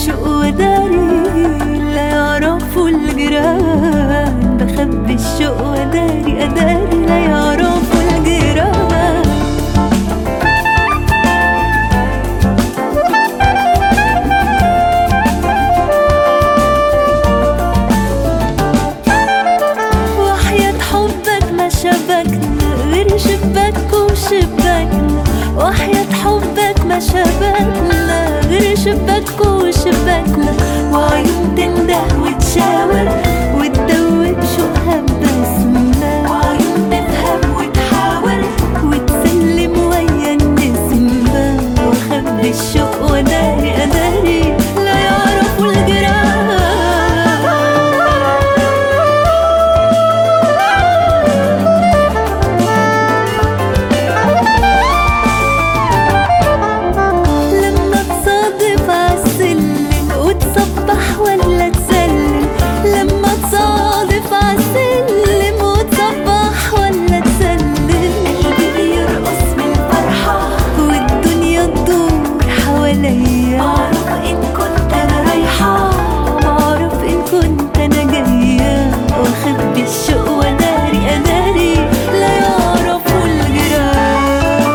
الشوق وداري لا يعرفوا الجيران بخبي الشوق وداري أداري لا يعرفوا الجيران وحياة حبك ما شبكنا غير شباك وشباكنا وحياة حبك ما شبكنا غير شباك وشباكنا وعيون تنده وتشاور وتدوب شوقها ببسمة وعيون تفهم وتحاور وتسلم ويا النسمة واخبي الشوق وداري أداري لا يعرفوا الجيران لما تصادف عالسلم وتصبح ولا تسلم لما تصادف عالسلم وتصبح ولا تسلم قلبي بيرقص من الفرحة والدنيا تدور حواليا بعرف إن كنت أنا رايحة بعرف إن كنت أنا جاية واخبي الشوق وداري أداري لا يعرفوا الجيران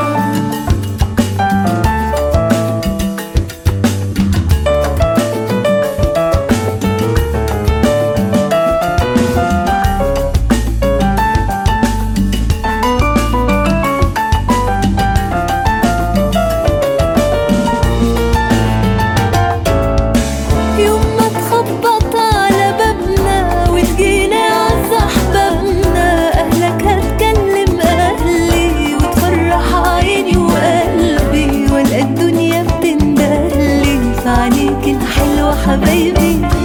يوم ما تخبط على بابنا وتجينا عز احبابنا اهلك هتكلم اهلي وتفرح عيني وقلبي والقى الدنيا بتندهلي في عينيك الحلوة حبايبي